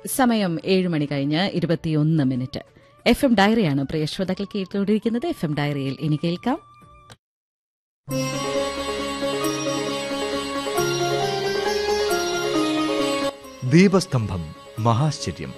സമയം ഏഴ് മണി കഴിഞ്ഞ് ഇരുപത്തിയൊന്ന് മിനിറ്റ് എഫ് എം ഡയറിയാണ് പ്രിയ ശ്രോതാക്കൾ കേട്ടുകൊണ്ടിരിക്കുന്നത് എഫ് എം ഡയറിയിൽ ഇനി കേൾക്കാം ദീപസ്തംഭം മഹാശ്ചര്യം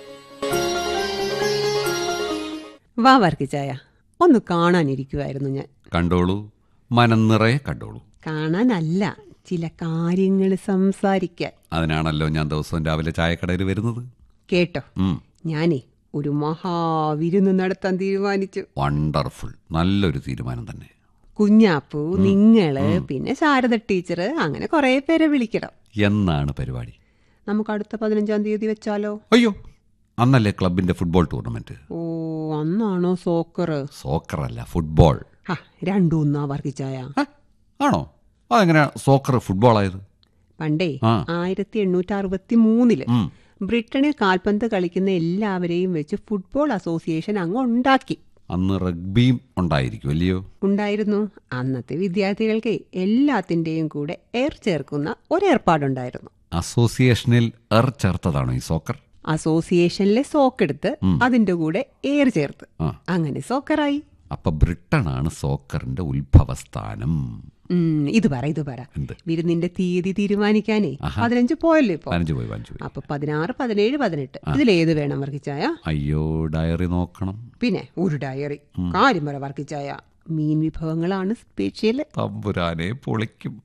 വാ വർക്കിച്ചായ ഒന്ന് കാണാനിരിക്കുമായിരുന്നു ഞാൻ കണ്ടോളൂ മനം നിറയെ കണ്ടോളൂ കാണാനല്ല ചില കാര്യങ്ങൾ സംസാരിക്കാൻ അതിനാണല്ലോ ഞാൻ ദിവസവും രാവിലെ ചായക്കടയിൽ വരുന്നത് കേട്ടോ ഉം, ഞാനേ ഒരു മഹാവിരുന്ന് നടത്താൻ തീരുമാനിച്ചു വണ്ടർഫുൾ നല്ലൊരു തീരുമാനം തന്നെ കുഞ്ഞാപ്പു നിങ്ങള് പിന്നെ ശാരദ ടീച്ചർ അങ്ങനെ കുറെ പേരെ വിളിക്കണം എന്നാണ് പരിപാടി നമുക്ക് അടുത്ത പതിനഞ്ചാം തീയതി വെച്ചാലോ അയ്യോ അന്നല്ലേ ക്ലബിന്റെ ഫുട്ബോൾ ടൂർണമെന്റ് ഓ അന്നാണോ സോക്കർ സോക്കർ അല്ല ഫുട്ബോൾ ആ രണ്ടും ഒന്നാ വർക്കിച്ചായ ഹ, ആണോ അതെങ്ങനെയാ സോക്കർ ഫുട്ബോൾ ആയത് പണ്ടേ ആ. ആയിരത്തി എണ്ണൂറ്റി അറുപത്തി മൂന്നില് ഉം. ബ്രിട്ടനിൽ കാൽപന്ത് കളിക്കുന്ന എല്ലാവരെയും വെച്ച് ഫുട്ബോൾ അസോസിയേഷൻ അങ്ങ് ഉണ്ടാക്കി അന്ന് റഗ്ബിയും ഉണ്ടായിരിക്കും അല്ലയോ ഉണ്ടായിരുന്നു അന്നത്തെ വിദ്യാർത്ഥികൾക്ക് എല്ലാത്തിന്റെയും കൂടെ എയർ ചേർക്കുന്ന ഒരേർപ്പാടുണ്ടായിരുന്നു അസോസിയേഷനിൽ എർ ചേർത്തതാണോ ഈ സോക്കർ അസോസിയേഷനിലെ സോക്കെടുത്ത് അതിന്റെ കൂടെ എയർ ചേർത്ത് ആ. അങ്ങനെ സോക്കറായി അപ്പൊ ബ്രിട്ടനാണ് സോക്കറിന്റെ ഉത്ഭവസ്ഥാനം ഉം, ഇത് പറ ഇത് പറ എന്ത്? വിരുന്നിന്റെ തീയതി തീരുമാനിക്കാനേ പതിനഞ്ച് പോയല്ലോ ഇപ്പൊ പതിനഞ്ച് പോയി പതിനഞ്ച് പോയി അപ്പൊ പതിനാറ് പതിനേഴ് പതിനെട്ട് ഇതിലേത് വേണം വർക്കിച്ചായ അയ്യോ ഡയറി നോക്കണം പിന്നെ ഒരു ഡയറി കാര്യം പറ വർക്കിച്ചായ മീൻ വിഭവങ്ങളാണ് സ്പെഷ്യൽ തമ്പുരാനെ പൊളിക്കും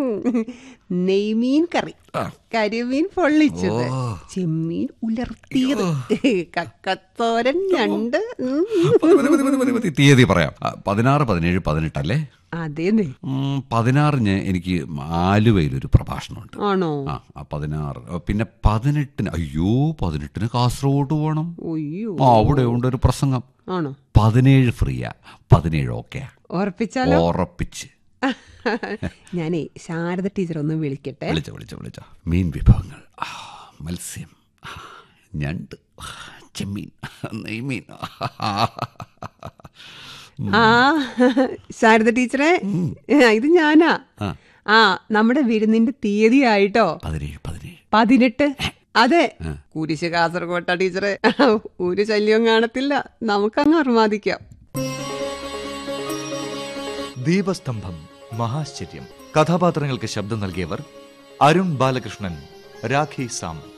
നെയ്മീൻ കറി കരിമീൻ പൊള്ളിച്ചത് ചെമ്മീൻ ഉലർത്തിയത് കക്കത്തോരൻ ഞണ്ട് ഉം. മതി, മതി, മതി, മതി, മതി. തീയതി പറയാം ആ, പതിനാറ് പതിനേഴ് പതിനെട്ടല്ലേ അതേന്നെ ഉം, പതിനാറിന് എനിക്ക് ആലുവയിലൊരു പ്രഭാഷണമുണ്ട് ആണോ ആ ആ, പതിനാറ് ആ, പിന്നെ പതിനെട്ടിന് അയ്യോ പതിനെട്ടിന് കാസർഗോഡ് പോകണം ഒയ്യോ ആ അവിടെ ഉണ്ട് ഒരു പ്രസംഗം ആണോ പതിനേഴ് ഫ്രീയാ പതിനേഴ് ഓക്കെയാ ഉറപ്പിച്ചാലോ ഉറപ്പിച്ച് ഞാനേ ശാരദ ടീച്ചർ ഒന്ന് വിളിക്കട്ടെ വിളിച്ച വിളിച്ച വിളിച്ച മീൻ വിഭവങ്ങൾ ആ, മത്സ്യം ആ, ഞണ്ട് ആ, ചെമ്മീൻ നെയ്മീൻ ആ ശാരദ ടീച്ചറെ ഇത് ഞാനാ ആ. ആ നമ്മുടെ വിരുന്നിന്റെ തീയതി ആയിട്ടോ പതിനേഴ് പതിനേഴ് പതിനെട്ട് അതെ കുരിശ് കാസർഗോട്ട ടീച്ചറെ ഒരു ശല്യവും കാണത്തില്ല നമുക്കങ്ങ് അർമാദിക്കാം ദീപസ്തംഭം മഹാശ്ചര്യം കഥാപാത്രങ്ങൾക്ക് ശബ്ദം നൽകിയവർ അരുൺ ബാലകൃഷ്ണൻ രാഖി സാം